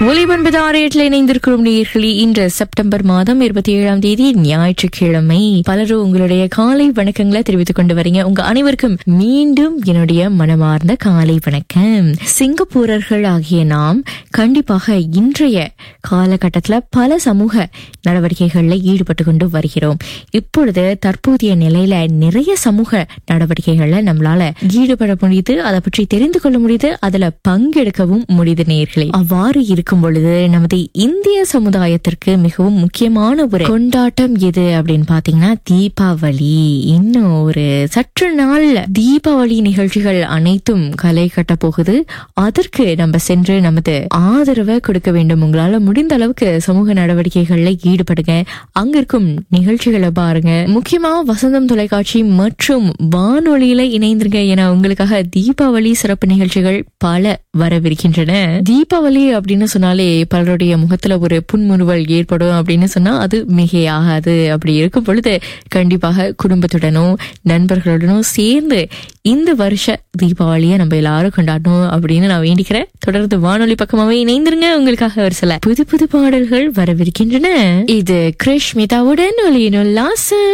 ஒலிபன்பது ஆறையட்டில் இணைந்திருக்கிறோம் நேயர்களே இன்று செப்டம்பர் மாதம் இருபத்தி ஏழாம் தேதி ஞாயிற்றுக்கிழமை பலரும் உங்களுடைய காலை வணக்கங்களை தெரிவித்துக் கொண்டு வரீங்க உங்க அனைவருக்கும் மீண்டும் என்னுடைய மனமார்ந்த காலை வணக்கம் சிங்கப்பூரர்கள் ஆகிய நாம் கண்டிப்பாக இன்றைய காலகட்டத்துல பல சமூக நடவடிக்கைகள்ல ஈடுபட்டு கொண்டு வருகிறோம் இப்பொழுது தற்போதைய நிலையில நிறைய சமூக நடவடிக்கைகள்ல நம்மளால ஈடுபட முடியுது அதை பற்றி தெரிந்து கொள்ள முடியுது அதுல பங்கெடுக்கவும் முடியுது நேர்களே அவ்வாறு இருக்கும் பொழுது நமது இந்திய சமுதாயத்திற்கு மிகவும் முக்கியமான ஒரு கொண்டாட்டம் எது அப்படின்னு பாத்தீங்கன்னா தீபாவளி இன்னும் ஒரு சற்று நாள்ல தீபாவளி நிகழ்ச்சிகள் அனைத்தும் களை கட்ட போகுது அதற்கு நம்ம சென்று நமது ஆதரவை கொடுக்க வேண்டும் உங்களால முடிந்த அளவுக்கு சமூக நடவடிக்கைகள்ல ஈடுபடுங்க அங்க இருக்கும் நிகழ்ச்சிகளை பாருங்க முக்கியமா வசந்தம் தொலைக்காட்சி மற்றும் வானொலியில இணைந்திருங்க என உங்களுக்காக தீபாவளி சிறப்பு நிகழ்ச்சிகள் பல வரவிருக்கின்றன தீபாவளி அப்படின்னு சொன்னாலே பலருடைய முகத்துல ஒரு புன்முறுவல் ஏற்படும் அப்படின்னு சொன்னா அது மிகையாகாது அப்படி இருக்கும் பொழுது கண்டிப்பாக குடும்பத்துடனும் நண்பர்களுடனும் சேர்ந்து இந்த வருஷ தீபாவளியை நம்ம எல்லாரும் கொண்டாடணும் அப்படின்னு நான் வேண்டிக்கிறேன் தொடர்ந்து வானொலி பக்கமாவே இணைந்திருங்க உங்களுக்காக ஒரு சில புது புது பாடல்கள் வரவிருக்கின்றன இது கிருஷ்மிதாவுடன் ஒலியினுல்லாசம்